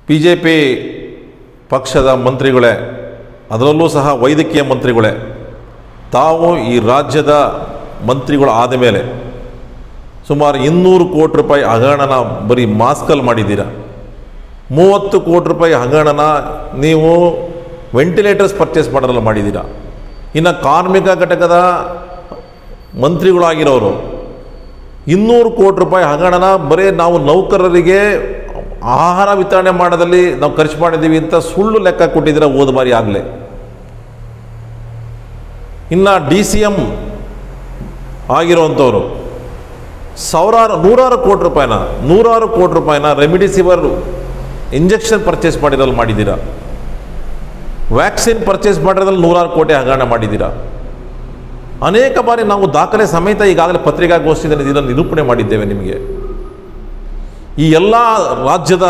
B J P ಪಕ್ಷದ ಮಂತ್ರಿಗಳೇ ಅದರಲ್ಲೂ ಸಹ ವೈದ್ಯಕೀಯ ಮಂತ್ರಿಗಳೇ ತಾವು ಈ ರಾಜ್ಯದ ಮಂತ್ರಿಗಳು ಆದ ಮೇಲೆ ಸುಮಾರು ಇನ್ನೂರು ಕೋಟಿ ರೂಪಾಯಿ ಹಗರಣನ ಬರೀ ಮಾಸ್ಕಲ್ಲಿ ಮಾಡಿದ್ದೀರಾ ಮೂವತ್ತು ಕೋಟಿ ರೂಪಾಯಿ ಹಗರಣನ ನೀವು ವೆಂಟಿಲೇಟರ್ಸ್ ಪರ್ಚೇಸ್ ಮಾಡೋದ್ರಲ್ಲಿ ಮಾಡಿದ್ದೀರಾ ಇನ್ನು ಕಾರ್ಮಿಕ ಘಟಕದ ಮಂತ್ರಿಗಳಾಗಿರೋರು ಇನ್ನೂರು ಕೋಟಿ ರೂಪಾಯಿ ಹಗರಣನ ಬರೀ ನಾವು ನೌಕರರಿಗೆ ಆಹಾರ ವಿತರಣೆ ಮಾಡೋದಲ್ಲಿ ನಾವು ಖರ್ಚು ಮಾಡಿದ್ದೀವಿ ಅಂತ ಸುಳ್ಳು ಲೆಕ್ಕ ಕೊಟ್ಟಿದ್ದೀರ ಹೋದ ಬಾರಿ ಆಗಲೇ ಇನ್ನು ಡಿ ಸಿ ಎಮ್ ಆಗಿರುವಂಥವ್ರು ಸಾವಿರಾರು ನೂರಾರು ಕೋಟಿ ರೂಪಾಯಿನ ನೂರಾರು ಕೋಟಿ ರೂಪಾಯಿನ ರೆಮಿಡಿಸಿವರ್ ಇಂಜೆಕ್ಷನ್ ಪರ್ಚೇಸ್ ಮಾಡಿರೋಲ್ಲಿ ಮಾಡಿದ್ದೀರಾ ವ್ಯಾಕ್ಸಿನ್ ಪರ್ಚೇಸ್ ಮಾಡಿರೋದ್ರಲ್ಲಿ ನೂರಾರು ಕೋಟಿ ಹಗರಣ ಮಾಡಿದ್ದೀರಾ ಅನೇಕ ಬಾರಿ ನಾವು ದಾಖಲೆ ಸಮೇತ ಈಗಾಗಲೇ ಪತ್ರಿಕಾಗೋಷ್ಠಿಯಲ್ಲಿ ಇದನ್ನು ನಿರೂಪಣೆ ಮಾಡಿದ್ದೇವೆ ನಿಮಗೆ ಈ ಎಲ್ಲ ರಾಜ್ಯದ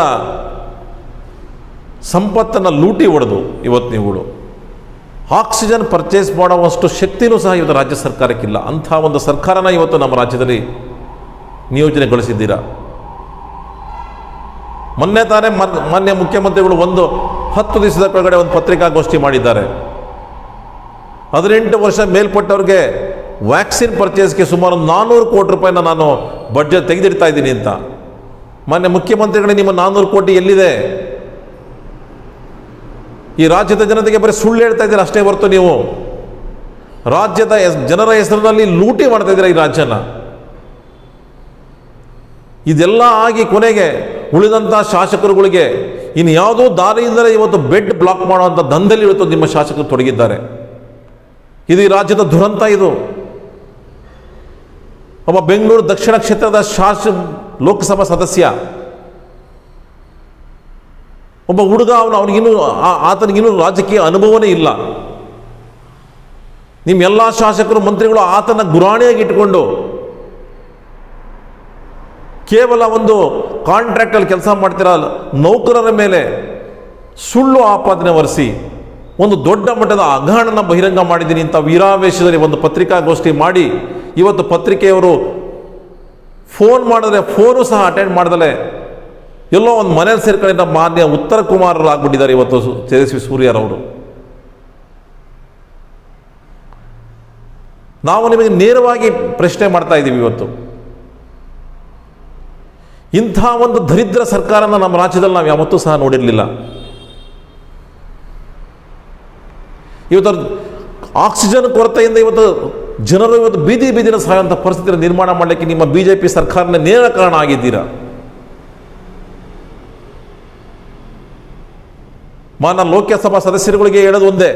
ಸಂಪತ್ತನ್ನು ಲೂಟಿ ಹೊಡೆದು ಇವತ್ತು ನೀವುಗಳು ಆಕ್ಸಿಜನ್ ಪರ್ಚೇಸ್ ಮಾಡುವಷ್ಟು ಶಕ್ತಿನೂ ಸಹ ಇವತ್ತು ರಾಜ್ಯ ಸರ್ಕಾರಕ್ಕಿಲ್ಲ ಅಂಥ ಒಂದು ಸರ್ಕಾರನ ಇವತ್ತು ನಮ್ಮ ರಾಜ್ಯದಲ್ಲಿ ನಿಯೋಜನೆಗೊಳಿಸಿದ್ದೀರಾ ಮೊನ್ನೆ ತಾನೇ ಮನ್- ಮಾನ್ಯ ಮುಖ್ಯಮಂತ್ರಿಗಳು ಒಂದು ಹತ್ತು ದಿವಸದ ಕೆಳಗಡೆ ಒಂದು ಪತ್ರಿಕಾಗೋಷ್ಠಿ ಮಾಡಿದ್ದಾರೆ ಹದಿನೆಂಟು ವರ್ಷ ಮೇಲ್ಪಟ್ಟವ್ರಿಗೆ ವ್ಯಾಕ್ಸಿನ್ ಪರ್ಚೇಸ್ಗೆ ಸುಮಾರು ನಾನ್ನೂರು ಕೋಟಿ ರೂಪಾಯಿನ ನಾನು ಬಡ್ಜೆಟ್ ತೆಗೆದಿಡ್ತಾ ಇದ್ದೀನಿ ಅಂತ ಮಾನ್ಯ ಮುಖ್ಯಮಂತ್ರಿಗಳೇ ನಿಮ್ಮ ನಾನ್ನೂರು ಕೋಟಿ ಎಲ್ಲಿದೆ ಈ ರಾಜ್ಯದ ಜನತೆಗೆ ಬರೀ ಸುಳ್ಳು ಹೇಳ್ತಾ ಇದ್ದೀರಾ ಅಷ್ಟೇ ಹೊರತು ನೀವು ರಾಜ್ಯದ ಹೆಸ್- ಜನರ ಹೆಸರಿನಲ್ಲಿ ಲೂಟಿ ಮಾಡ್ತಾ ಇದ್ದೀರಾ ಈ ರಾಜ್ಯನ ಇದೆಲ್ಲ ಆಗಿ ಕೊನೆಗೆ ಉಳಿದಂಥ ಶಾಸಕರುಗಳಿಗೆ ಇನ್ನು ಯಾವುದೋ ದಾರಿಯಿಂದಲೇ ಇವತ್ತು ಬೆಡ್ ಬ್ಲಾಕ್ ಮಾಡುವಂಥ ದಂಧೆಯಲ್ಲಿ ಇವತ್ತು ನಿಮ್ಮ ಶಾಸಕರು ತೊಡಗಿದ್ದಾರೆ ಇದು ಈ ರಾಜ್ಯದ ದುರಂತ ಇದು ಒಬ್ಬ ಬೆಂಗಳೂರು ದಕ್ಷಿಣ ಕ್ಷೇತ್ರದ ಶಾಸ ಲೋಕಸಭಾ ಸದಸ್ಯ ಒಬ್ಬ ಹುಡುಗ ಅವನು ಅವನಿಗಿನ್ನೂ ಆ- ಆತನಿಗಿನ್ನೂ ರಾಜಕೀಯ ಅನುಭವನೇ ಇಲ್ಲ ನಿಮ್ಮ ಎಲ್ಲ ಶಾಸಕರು ಮಂತ್ರಿಗಳು ಆತನ ಗುರಾಣಿಯಾಗಿ ಇಟ್ಕೊಂಡು ಕೇವಲ ಒಂದು ಕಾಂಟ್ರಾಕ್ಟಲ್ಲಿ ಕೆಲಸ ಮಾಡ್ತಿರೋ ನೌಕರರ ಮೇಲೆ ಸುಳ್ಳು ಆಪಾದನೆ ಹೊರಿಸಿ ಒಂದು ದೊಡ್ಡ ಮಟ್ಟದ ಹಗರಣನ ಬಹಿರಂಗ ಮಾಡಿದ್ದೀನಿ ಅಂತ ವೀರಾವೇಶದಲ್ಲಿ ಒಂದು ಪತ್ರಿಕಾಗೋಷ್ಠಿ ಮಾಡಿ ಇವತ್ತು ಪತ್ರಿಕೆಯವರು ಫೋನ್ ಮಾಡಿದ್ರೆ ಫೋನು ಸಹ ಅಟೆಂಡ್ ಮಾಡ್ದಲೆ ಎಲ್ಲೋ ಒಂದು ಮನೇಲಿ ಸೇರ್ಕೊಂಡಿದ್ದ ಮಾನ್ಯ ಉತ್ತರ ಕುಮಾರರು ಆಗ್ಬಿಟ್ಟಿದ್ದಾರೆ ಇವತ್ತು ಸು- ತೇಜಸ್ವಿ ಸೂರ್ಯರವರು ನಾವು ನಿಮಗೆ ನೇರವಾಗಿ ಪ್ರಶ್ನೆ ಮಾಡ್ತಾ ಇದ್ದೀವಿ ಇವತ್ತು ಇಂಥ ಒಂದು ದರಿದ್ರ ಸರ್ಕಾರನ ನಮ್ಮ ರಾಜ್ಯದಲ್ಲಿ ನಾವು ಯಾವತ್ತೂ ಸಹ ನೋಡಿರಲಿಲ್ಲ ಇವತ್ತು ಆಕ್ಸಿಜನ್ ಕೊರತೆಯಿಂದ ಇವತ್ತು ಜನರು ಇವತ್ತು ಬೀದಿ ಬೀದಿನ ಸಾಯುವಂಥ ಪರಿಸ್ಥಿತಿನ ನಿರ್ಮಾಣ ಮಾಡಲಿಕ್ಕೆ ನಿಮ್ಮ ಬಿ ಜೆ ಪಿ ಸರ್ಕಾರನೇ ನೇರ ಕಾರಣ ಆಗಿದ್ದೀರಾ ಮಾನ ಲೋಕಸಭಾ ಸದಸ್ಯರುಗಳಿಗೆ ಹೇಳೋದು ಒಂದೇ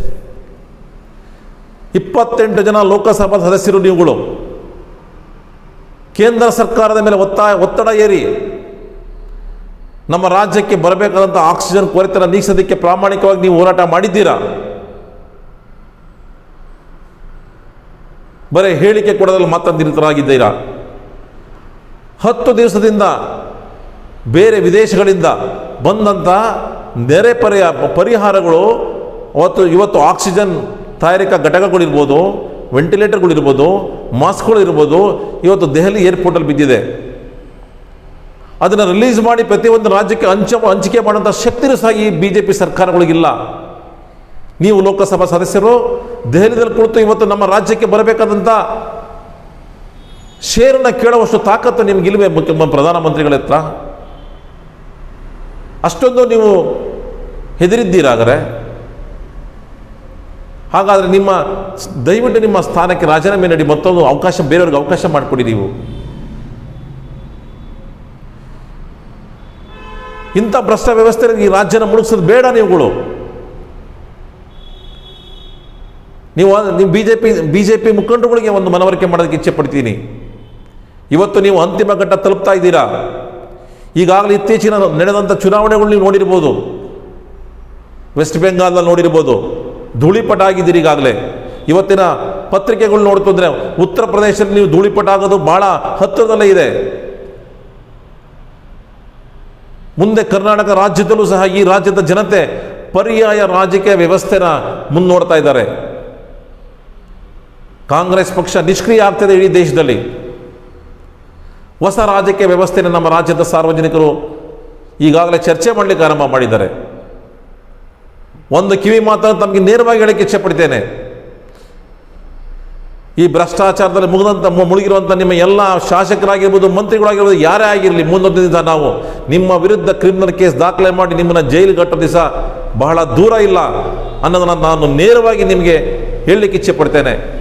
ಇಪ್ಪತ್ತೆಂಟು ಜನ ಲೋಕಸಭಾ ಸದಸ್ಯರು ನೀವುಗಳು ಕೇಂದ್ರ ಸರ್ಕಾರದ ಮೇಲೆ ಒತ್ತಾಯ ಒತ್ತಡ ಏರಿ ನಮ್ಮ ರಾಜ್ಯಕ್ಕೆ ಬರಬೇಕಾದಂಥ ಆಕ್ಸಿಜನ್ ಕೊರತೆನ ನೀಗಿಸೋದಕ್ಕೆ ಪ್ರಾಮಾಣಿಕವಾಗಿ ನೀವು ಹೋರಾಟ ಮಾಡಿದ್ದೀರಾ ಬರೀ ಹೇಳಿಕೆ ಕೊಡೋದ್ರಲ್ಲಿ ಮಾತ್ರ ನಿರತರಾಗಿದ್ದೀರಾ ಹತ್ತು ದಿವಸದಿಂದ ಬೇರೆ ವಿದೇಶಗಳಿಂದ ಬಂದಂಥ ನೆರೆ ಪರಿಯ ಪರಿಹಾರಗಳು ಅವತ್ತು ಇವತ್ತು ಆಕ್ಸಿಜನ್ ತಯಾರಿಕಾ ಘಟಕಗಳಿರ್ಬೋದು ವೆಂಟಿಲೇಟರ್ಗಳಿರ್ಬೋದು ಮಾಸ್ಕ್ಗಳು ಇರ್ಬೋದು ಇವತ್ತು ದೆಹಲಿ ಏರ್ಪೋರ್ಟಲ್ಲಿ ಬಿದ್ದಿದೆ ಅದನ್ನು ರಿಲೀಸ್ ಮಾಡಿ ಪ್ರತಿಯೊಂದು ರಾಜ್ಯಕ್ಕೆ ಹಂಚ ಹಂಚಿಕೆ ಮಾಡುವಂಥ ಶಕ್ತಿನೂ ಸಹ ಈ ಬಿ ಜೆ ಪಿ ಸರ್ಕಾರಗಳಿಗಿಲ್ಲ ನೀವು ಲೋಕಸಭಾ ಸದಸ್ಯರು ದೆಹಲಿಯಲ್ಲಿ ಕುಳಿತು ಇವತ್ತು ನಮ್ಮ ರಾಜ್ಯಕ್ಕೆ ಬರಬೇಕಾದಂಥ ಶೇರನ್ನ ಕೇಳುವಷ್ಟು ತಾಕತ್ತು ನಿಮಗಿಲ್ವೇ ಮುಖ್ಯ ಪ್ರಧಾನಮಂತ್ರಿಗಳ ಹತ್ರ ಅಷ್ಟೊಂದು ನೀವು ಹೆದರಿದ್ದೀರಾದರೆ ಹಾಗಾದರೆ ನಿಮ್ಮ ದಯವಿಟ್ಟು ನಿಮ್ಮ ಸ್ಥಾನಕ್ಕೆ ರಾಜೀನಾಮೆ ನೀಡಿ ಮತ್ತೊಂದು ಅವಕಾಶ ಬೇರೆಯವ್ರಿಗೆ ಅವಕಾಶ ಮಾಡಿಕೊಡಿ ನೀವು ಇಂಥ ಭ್ರಷ್ಟ ವ್ಯವಸ್ಥೆ ಈ ರಾಜ್ಯನ ಮುಳುಗಿಸೋದು ಬೇಡ ನೀವುಗಳು ನೀವು ನೀವು B J P B J P ಮುಖಂಡರುಗಳಿಗೆ ಒಂದು ಮನವರಿಕೆ ಮಾಡೋದಕ್ಕೆ ಇಚ್ಛೆ ಪಡ್ತೀನಿ ಇವತ್ತು ನೀವು ಅಂತಿಮ ಘಟ್ಟ ತಲುಪ್ತಾ ಇದ್ದೀರಾ ಈಗಾಗಲೇ ಇತ್ತೀಚಿನ ನಡೆದಂಥ ಚುನಾವಣೆಗಳು ನೀವು ನೋಡಿರ್ಬೋದು ವೆಸ್ಟ್ ಬೆಂಗಾಲ್ನಲ್ಲಿ ನೋಡಿರ್ಬೋದು ಧೂಳಿಪಟ ಆಗಿದ್ದೀರಿ ಈಗಾಗಲೇ ಇವತ್ತಿನ ಪತ್ರಿಕೆಗಳು ನೋಡ್ತಂದ್ರೆ ಉತ್ತರ ಪ್ರದೇಶದಲ್ಲಿ ನೀವು ಧೂಳಿಪಟ ಆಗೋದು ಬಹಳ ಹತ್ತಿರದಲ್ಲೇ ಇದೆ ಮುಂದೆ ಕರ್ನಾಟಕ ರಾಜ್ಯದಲ್ಲೂ ಸಹ ಈ ರಾಜ್ಯದ ಜನತೆ ಪರ್ಯಾಯ ರಾಜಕೀಯ ವ್ಯವಸ್ಥೆನ ಮುನ್ನೋಡ್ತಾ ಇದ್ದಾರೆ ಕಾಂಗ್ರೆಸ್ ಪಕ್ಷ ನಿಷ್ಕ್ರಿಯ ಆಗ್ತದೆ ಇಡೀ ದೇಶದಲ್ಲಿ ಹೊಸ ರಾಜಕೀಯ ವ್ಯವಸ್ಥೆನ ನಮ್ಮ ರಾಜ್ಯದ ಸಾರ್ವಜನಿಕರು ಈಗಾಗಲೇ ಚರ್ಚೆ ಮಾಡಲಿಕ್ಕೆ ಆರಂಭ ಮಾಡಿದ್ದಾರೆ ಒಂದು ಕಿವಿ ಮಾತನ್ನು ತಮಗೆ ನೇರವಾಗಿ ಹೇಳಕ್ಕೆ ಇಚ್ಛೆ ಪಡ್ತೇನೆ ಈ ಭ್ರಷ್ಟಾಚಾರದಲ್ಲಿ ಮುಗಿದಂಥ ಮು- ಮುಳುಗಿರುವಂಥ ನಿಮ್ಮ ಎಲ್ಲ ಶಾಸಕರಾಗಿರ್ಬೋದು ಮಂತ್ರಿಗಳಾಗಿರ್ಬೋದು ಯಾರೇ ಆಗಿರಲಿ ಮುಂದೊಂದು ದಿವಸ ನಾವು ನಿಮ್ಮ ವಿರುದ್ಧ ಕ್ರಿಮಿನಲ್ ಕೇಸ್ ದಾಖಲೆ ಮಾಡಿ ನಿಮ್ಮನ್ನು ಜೈಲಿಗೆ ಕಟ್ಟೋ ದಿವಸ ಬಹಳ ದೂರ ಇಲ್ಲ ಅನ್ನೋದನ್ನು ನಾನು ನೇರವಾಗಿ ನಿಮಗೆ ಹೇಳಲಿಕ್ಕೆ ಇಚ್ಛೆ ಪಡ್ತೇನೆ